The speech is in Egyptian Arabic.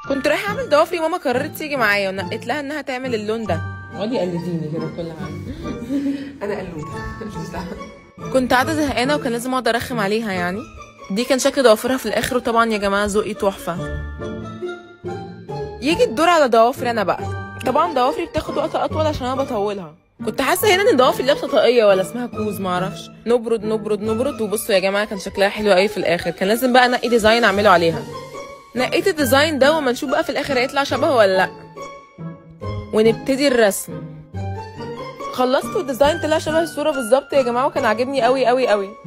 كنت رايحه اعمل ضوافري ماما قررت تيجي معايا ونقيت لها انها تعمل اللون ده اقعدي قلديني كده في كل حاجه انا قلوده مش مستحمل كنت قاعده زهقانه وكان لازم اقعد ارخم عليها يعني دي كان شكل ضوافرها في الاخر وطبعا يا جماعه ذوقي تحفه يجي الدور على ضوافري انا بقى طبعا ضوافري بتاخد وقت اطول عشان انا بطولها كنت حاسه هنا ان ضوافري لابسه طاقيه ولا اسمها كوز معرفش نبرد نبرد نبرد وبصوا يا جماعه كان شكلها حلو قوي في الاخر كان لازم بقى انقي ديزاين اعمله عليها نقيت الديزاين ده وما نشوف بقى في الاخر هيطلع شبهه ولا لا ونبتدي الرسم خلصت والديزاين طلع شبه الصوره بالظبط يا جماعه وكان عاجبني قوي قوي قوي